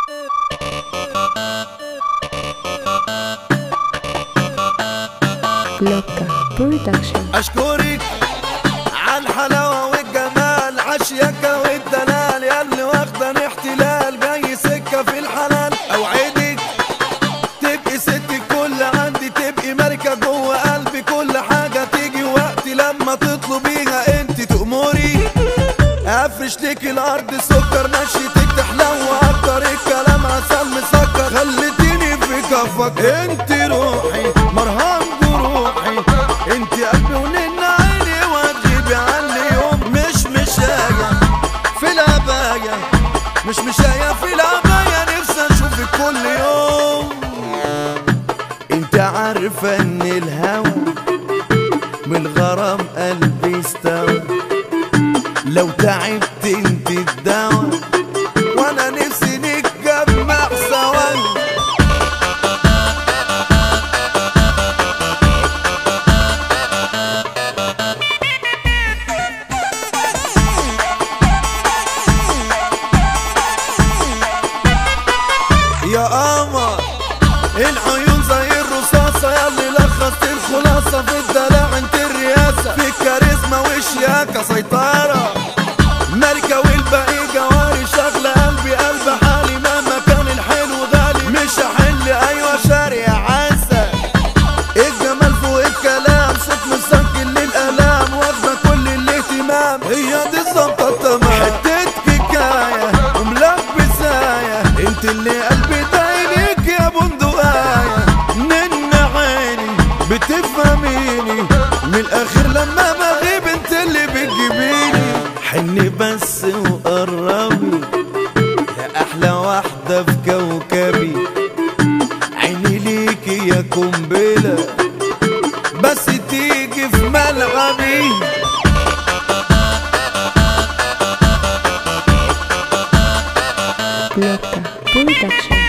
لوكا برودكشن اشكرك على الحلاوه والجمال عالشياكه والدلال ياللي واخده احتلال جاي سكه في الحلال اوعدك تبقي ست الكل عندي تبقي ملكه جوه قلبي كل حاجه تيجي وقت لما تطلبيها انت تأمري افرش لك الارض سكر مشيتك تحلو اكتر الكلام عسل مسكر خليتيني في كفك انت روحي مرهم جروحي انت قلبي ونن عيني وهتغيبي عني يوم مش مشاية في العباية مش مشاية في العباية نفسي اشوفك كل يوم انت عارفة ان الهوى من الغرام قلبي استوى لو تعبت انت الدواء وانا نفسي نتجمع سوا يا قمر العيون زي الرصاصة ياللي لخصت الخلاصة في الدلع انت الرياسة في الكاريزما والشياكة سيطرة ملكة والباقي جواري شغلة قلبي قلب حالي مهما كان الحلو غالي مش هحل ايوه شارع عسل الجمال فوق الكلام صوت مسكن للالام واخده كل الاهتمام هي دي الظبطه التمام حته كيكايه وملبسايه انت اللي قلبي دايلك يا بندقايه من عيني بتفهميني من الاخر لما بغيب انت اللي بتجيبيني حني بس وقربي يا احلى واحده في كوكبي عيني ليكي يا قنبله بس تيجي في ملعبي لوكا برودكشن